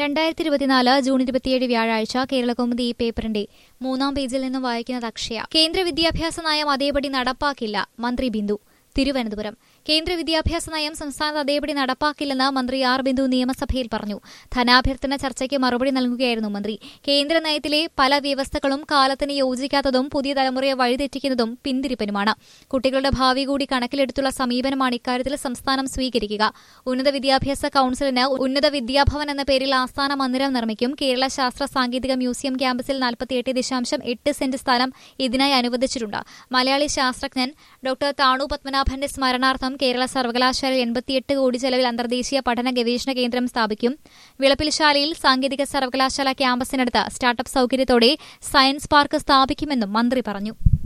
രണ്ടായിരത്തി ഇരുപത്തിനാല് ജൂൺ ഇരുപത്തിയേഴ് വ്യാഴാഴ്ച കേരളകൗമുദി ഈ പേപ്പറിന്റെ മൂന്നാം പേജിൽ നിന്ന് വായിക്കുന്നത് അക്ഷയ കേന്ദ്ര വിദ്യാഭ്യാസ നയം അതേപടി നടപ്പാക്കില്ല മന്ത്രി ബിന്ദു തിരുവനന്തപുരം കേന്ദ്ര വിദ്യാഭ്യാസ നയം സംസ്ഥാനത്ത് അതേപടി നടപ്പാക്കില്ലെന്ന് മന്ത്രി ആർ ബിന്ദു നിയമസഭയിൽ പറഞ്ഞു ധനാഭ്യർത്ഥന ചർച്ചയ്ക്ക് മറുപടി നൽകുകയായിരുന്നു മന്ത്രി കേന്ദ്ര നയത്തിലെ പല വ്യവസ്ഥകളും കാലത്തിന് യോജിക്കാത്തതും പുതിയ തലമുറയെ വഴിതെറ്റിക്കുന്നതും പിന്തിരിപ്പനുമാണ് കുട്ടികളുടെ ഭാവി കൂടി കണക്കിലെടുത്തുള്ള സമീപനമാണ് ഇക്കാര്യത്തിൽ സംസ്ഥാനം സ്വീകരിക്കുക ഉന്നത വിദ്യാഭ്യാസ കൌൺസിലിന് ഉന്നത വിദ്യാഭവൻ എന്ന പേരിൽ ആസ്ഥാന മന്ദിരം നിർമ്മിക്കും കേരള ശാസ്ത്ര സാങ്കേതിക മ്യൂസിയം ക്യാമ്പസിൽ നാൽപ്പത്തിയെട്ട് ദശാംശം എട്ട് സെന്റ് സ്ഥലം ഇതിനായി അനുവദിച്ചിട്ടുണ്ട് മലയാളി ശാസ്ത്രജ്ഞൻ ഡോക്ടർ താണു പത്മനാഭന്റെ സ്മരണാർത്ഥം കേരള സർവകലാശാലയിൽ എൺപത്തിയെട്ട് കോടി ചെലവിൽ അന്തർദേശീയ പഠന ഗവേഷണ കേന്ദ്രം സ്ഥാപിക്കും വിളപ്പിൽശാലയിൽ സാങ്കേതിക സർവകലാശാല ക്യാമ്പസിനടുത്ത് സ്റ്റാർട്ടപ്പ് സൌകര്യത്തോടെ സയൻസ് പാർക്ക് സ്ഥാപിക്കുമെന്നും മന്ത്രി പറഞ്ഞു